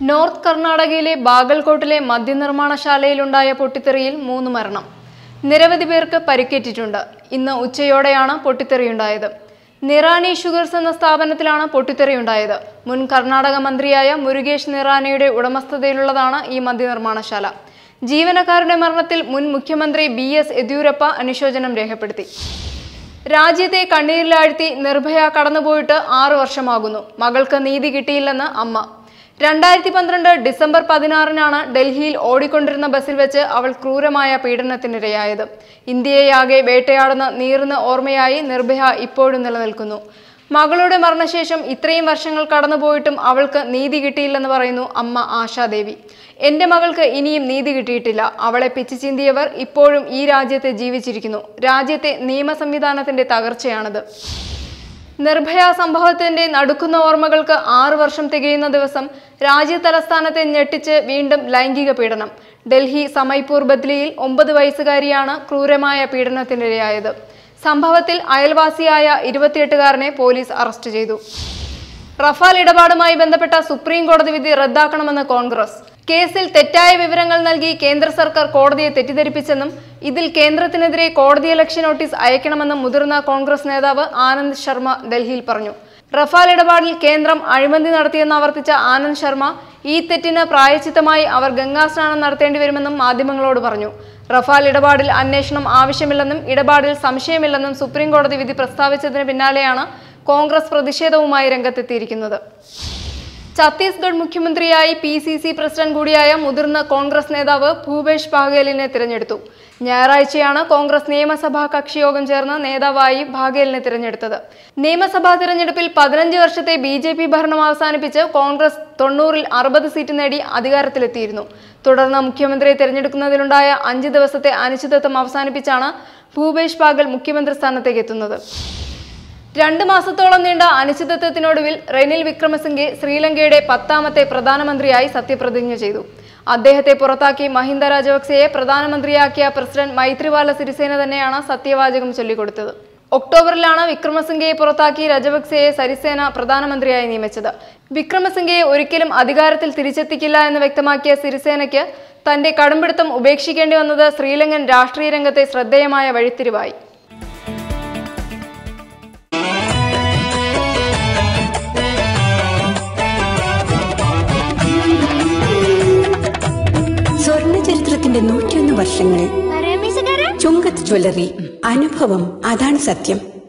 north കർണാടകയിലെ ബാഗൽകോട്ടിലെ മദ്യനിർമ്മാണശാലയിലുണ്ടായ പൊട്ടിത്തെറിയിൽ മൂന്ന് മരണം നിരവധി പേർക്ക് പരിക്കേറ്റിട്ടുണ്ട് ഇന്ന് ഉച്ചയോടെയാണ് പൊട്ടിത്തെറിയുണ്ടായത് നിറാനി ഷുഗർസ് എന്ന സ്ഥാപനത്തിലാണ് പൊട്ടിത്തെറിയുണ്ടായത് മുൻ കർണാടക മന്ത്രിയായ മുരുകേഷ് നിറാനിയുടെ ഉടമസ്ഥതയിലുള്ളതാണ് ഈ മദ്യനിർമ്മാണശാല ജീവനക്കാരുടെ മരണത്തിൽ മുൻ മുഖ്യമന്ത്രി ബി എസ് യെദ്യൂരപ്പ അനുശോചനം രേഖപ്പെടുത്തി രാജ്യത്തെ കണ്ണീരിലാഴ്ത്തി നിർഭയ കടന്നുപോയിട്ട് ആറു വർഷമാകുന്നു മകൾക്ക് നീതി കിട്ടിയില്ലെന്ന് അമ്മ രണ്ടായിരത്തി പന്ത്രണ്ട് ഡിസംബർ പതിനാറിനാണ് ഡൽഹിയിൽ ഓടിക്കൊണ്ടിരുന്ന ബസ്സിൽ വെച്ച് അവൾ ക്രൂരമായ പീഡനത്തിനിരയായത് ഇന്ത്യയെയാകെ വേട്ടയാടുന്ന നീറുന്ന ഓർമ്മയായി നിർഭയ ഇപ്പോഴും നിലനിൽക്കുന്നു മകളുടെ മരണശേഷം ഇത്രയും വർഷങ്ങൾ കടന്നുപോയിട്ടും അവൾക്ക് നീതി കിട്ടിയില്ലെന്ന് പറയുന്നു അമ്മ ആശാദേവി എന്റെ മകൾക്ക് ഇനിയും നീതി കിട്ടിയിട്ടില്ല അവളെ പിച്ചു ചിന്തിയവർ ഇപ്പോഴും ഈ രാജ്യത്ത് ജീവിച്ചിരിക്കുന്നു രാജ്യത്തെ നിയമ സംവിധാനത്തിന്റെ തകർച്ചയാണത് നിർഭയ സംഭവത്തിന്റെ നടുക്കുന്ന ഓർമ്മകൾക്ക് ആറു വർഷം തികയുന്ന ദിവസം രാജ്യ തലസ്ഥാനത്തെ ഞെട്ടിച്ച് വീണ്ടും ലൈംഗിക പീഡനം ഡൽഹി സമയ്പൂർ ബദ്ലിയിൽ ഒമ്പത് വയസ്സുകാരിയാണ് ക്രൂരമായ പീഡനത്തിനിരയായത് സംഭവത്തിൽ അയൽവാസിയായ ഇരുപത്തിയെട്ടുകാരനെ പോലീസ് അറസ്റ്റ് ചെയ്തു റഫാൽ ഇടപാടുമായി ബന്ധപ്പെട്ട സുപ്രീം കോടതി വിധി റദ്ദാക്കണമെന്ന് കോൺഗ്രസ് കേസിൽ തെറ്റായ വിവരങ്ങൾ നൽകി കേന്ദ്ര സർക്കാർ കോടതിയെ തെറ്റിദ്ധരിപ്പിച്ചെന്നും ഇതിൽ കേന്ദ്രത്തിനെതിരെ കോടതിയലക്ഷ്യ നോട്ടീസ് അയക്കണമെന്നും മുതിർന്ന കോൺഗ്രസ് നേതാവ് ആനന്ദ് ശർമ്മ ഡൽഹിയിൽ പറഞ്ഞു റഫാൽ ഇടപാടിൽ കേന്ദ്രം അഴിമതി നടത്തിയെന്ന് ആവർത്തിച്ച ആനന്ദ് ശർമ്മ ഈ തെറ്റിന് പ്രായച്ചിത്തമായി അവർ ഗംഗാസ്നാനം നടത്തേണ്ടി വരുമെന്നും മാധ്യമങ്ങളോട് പറഞ്ഞു റഫാൽ ഇടപാടിൽ അന്വേഷണം ആവശ്യമില്ലെന്നും ഇടപാടിൽ സംശയമില്ലെന്നും സുപ്രീം കോടതി വിധി പ്രസ്താവിച്ചതിന് പിന്നാലെയാണ് കോൺഗ്രസ് പ്രതിഷേധവുമായി രംഗത്തെത്തിയിരിക്കുന്നത് ഛത്തീസ്ഗഡ് മുഖ്യമന്ത്രിയായി പി സി സി പ്രസിഡന്റ് കൂടിയായ മുതിർന്ന കോൺഗ്രസ് നേതാവ് ഭൂപേഷ് ബാഗേലിനെ തിരഞ്ഞെടുത്തു ഞായറാഴ്ചയാണ് കോൺഗ്രസ് നിയമസഭാ കക്ഷിയോഗം ചേർന്ന് നേതാവായി ബാഗേലിനെ തിരഞ്ഞെടുത്തത് നിയമസഭാ തിരഞ്ഞെടുപ്പിൽ പതിനഞ്ച് വർഷത്തെ ബി ജെ പി ഭരണം അവസാനിപ്പിച്ച് കോൺഗ്രസ് തൊണ്ണൂറിൽ അറുപത് സീറ്റ് നേടി അധികാരത്തിലെത്തിയിരുന്നു തുടർന്ന് മുഖ്യമന്ത്രിയെ തിരഞ്ഞെടുക്കുന്നതിലുണ്ടായ അഞ്ച് ദിവസത്തെ അനിശ്ചിതത്വം അവസാനിപ്പിച്ചാണ് ഭൂപേഷ് ബാഗൽ മുഖ്യമന്ത്രി സ്ഥാനത്തേക്ക് എത്തുന്നത് രണ്ട് മാസത്തോളം നീണ്ട അനിശ്ചിതത്വത്തിനൊടുവിൽ റെനിൽ വിക്രമസിംഗെ ശ്രീലങ്കയുടെ പത്താമത്തെ പ്രധാനമന്ത്രിയായി സത്യപ്രതിജ്ഞ ചെയ്തു അദ്ദേഹത്തെ പുറത്താക്കി മഹിന്ദ രാജപക്സെയെ പ്രധാനമന്ത്രിയാക്കിയ പ്രസിഡന്റ് മൈത്രിപാല സിരിസേന തന്നെയാണ് സത്യവാചകം ചൊല്ലിക്കൊടുത്തത് ഒക്ടോബറിലാണ് വിക്രമസിംഗയെ പുറത്താക്കി രജപക്സെയെ സരിസേന പ്രധാനമന്ത്രിയായി നിയമിച്ചത് വിക്രമസിംഗയെ ഒരിക്കലും അധികാരത്തിൽ തിരിച്ചെത്തിക്കില്ല എന്ന് വ്യക്തമാക്കിയ സിരിസേനയ്ക്ക് തന്റെ കടുംപിടുത്തം ഉപേക്ഷിക്കേണ്ടി വന്നത് ശ്രീലങ്കൻ രാഷ്ട്രീയ രംഗത്തെ ശ്രദ്ധേയമായ വഴിത്തിരിവായി സ്വർണ്ണ ചരിത്രത്തിന്റെ നൂറ്റിയൊന്ന് വർഷങ്ങൾ ചുങ്കത്ത് ജ്വല്ലറി അനുഭവം അതാണ് സത്യം